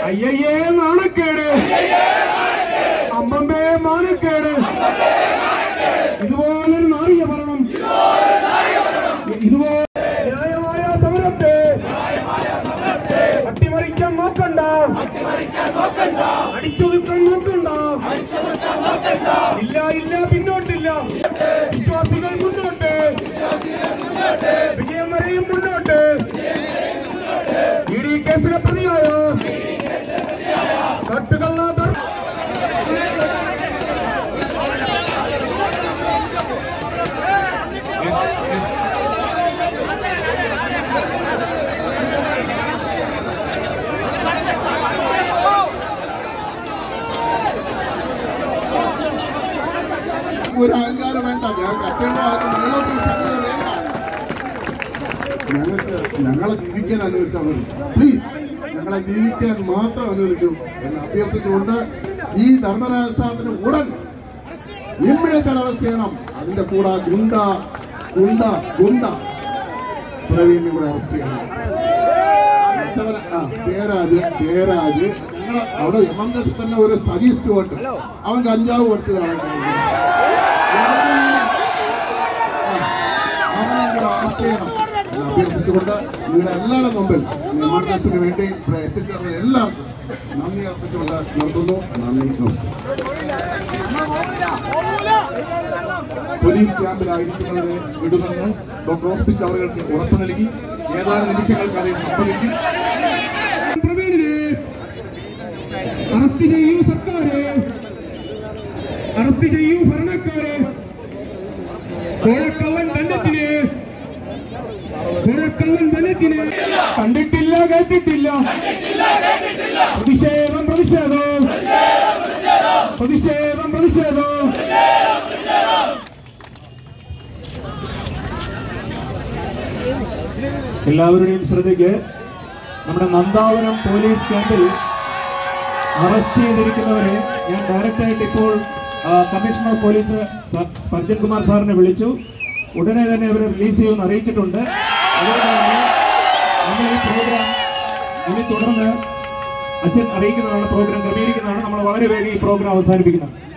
അയ്യയ്യേ നാണക്കേട് അമ്മമ്പേ മാനക്കേട് ഇതുപോലൊരു നാറിയ ഭരണം ഇതുപോലെ ന്യായമായ സമരത്തെ അട്ടിമറിക്കാൻ നോക്കണ്ട അടിച്ചൊതുക്കാൻ നോക്കണ്ട ഇല്ല ഇല്ല പിന്നോട്ടില്ല വിശ്വാസികൾ മുന്നോട്ട് വിജയം വരെയും മുന്നോട്ട് ഇ ഡി കേസിലെ പ്രതിയായ കാട്ടുകള്ള ധർമ്മ ഒരു അഹങ്കാരം വേണ്ട ഞാൻ കട്ടിയുള്ള നിങ്ങളൊക്കെ സംഗതി വേണ്ട ഞങ്ങൾക്ക് ഞങ്ങളെ ജീവിക്കാൻ അനുവദിച്ചാൽ മതി പ്ലീസ് ഞങ്ങളെ ജീവിക്കാൻ മാത്രം അനുവദിക്കൂ എന്ന് അഭ്യർത്ഥിച്ചുകൊണ്ട് ഈ ധർമ്മരാജസ്ഥാനത്തിന് ഉടൻ ഇമ്മീഡിയറ്റ് അറസ്റ്റ് ചെയ്യണം അതിന്റെ കൂടെ ഗുണ്ട ഗുണ്ട ഗുണ്ട പ്രവീണിനെ കൂടെ അറസ്റ്റ് ചെയ്യണം മറ്റവനെ ആ പേരാജ് പേരാജ് ഞങ്ങൾ അവിടെ യമങ്കത്തിൽ തന്നെ ഒരു സതീഷ് സ്റ്റുവർട്ട് അവൻ കഞ്ചാവ് കൊടുത്തതാണ് അവനെ കൂടെ അറസ്റ്റ് ചെയ്യണം എന്ന് അഭ്യർത്ഥിച്ചുകൊണ്ട് നിങ്ങളുടെ എല്ലാവരുടെ മുമ്പിൽ എമർജൻസിന് വേണ്ടി ഇവിടെ എത്തിച്ചേർന്ന എല്ലാവർക്കും നന്ദി അർപ്പിച്ചുകൊണ്ട് നിർത്തുന്നു നന്ദി നമസ്കാരം പോലീസ് ക്യാമ്പിലായിരിക്കുന്നവരെ വിടുമെന്ന് ഡോക്ടർ ഹോസ്പിറ്റൽ അവർക്ക് ഉറപ്പ് നൽകി ഏതാനും നിമിഷങ്ങൾക്കകം സംഭവിക്കും പ്രവീണിനെ അറസ്റ്റ് ചെയ്യൂ സർക്കാര് അറസ്റ്റ് ചെയ്യൂ ഭരണക്കാര് കോഴക്കള്ളൻ ബന്ധത്തിന് കോഴക്കള്ളൻ ബന്ധത്തിന് കണ്ടിട്ടില്ല കേട്ടിട്ടില്ല പ്രതിഷേധം പ്രതിഷേധം പ്രതിഷേധം പ്രതിഷേധം എല്ലാവരുടെയും ശ്രദ്ധയ്ക്ക് നമ്മുടെ നന്ദാവനം പോലീസ് ക്യാമ്പിൽ അറസ്റ്റ് ചെയ്തിരിക്കുന്നവരെ ഞാൻ ഡയറക്റ്റായിട്ട് ഇപ്പോൾ ആ, കമ്മീഷണർ ഓഫ് പോലീസ് സ- സ്പർജൻ കുമാർ സാറിനെ വിളിച്ചു ഉടനെ തന്നെ അവരെ റിലീസ് ചെയ്യുമെന്ന് അറിയിച്ചിട്ടുണ്ട് അതുകൊണ്ടാണ് നമ്മൾ ഈ പ്രോഗ്രാം ഇനി തുടർന്ന് അച്ഛൻ അറിയിക്കുന്നതാണ് പ്രോഗ്രാം ക്രമീകരിക്കുന്നതാണ് നമ്മൾ വളരെ വേഗം ഈ പ്രോഗ്രാം അവസാനിപ്പിക്കുന്നത്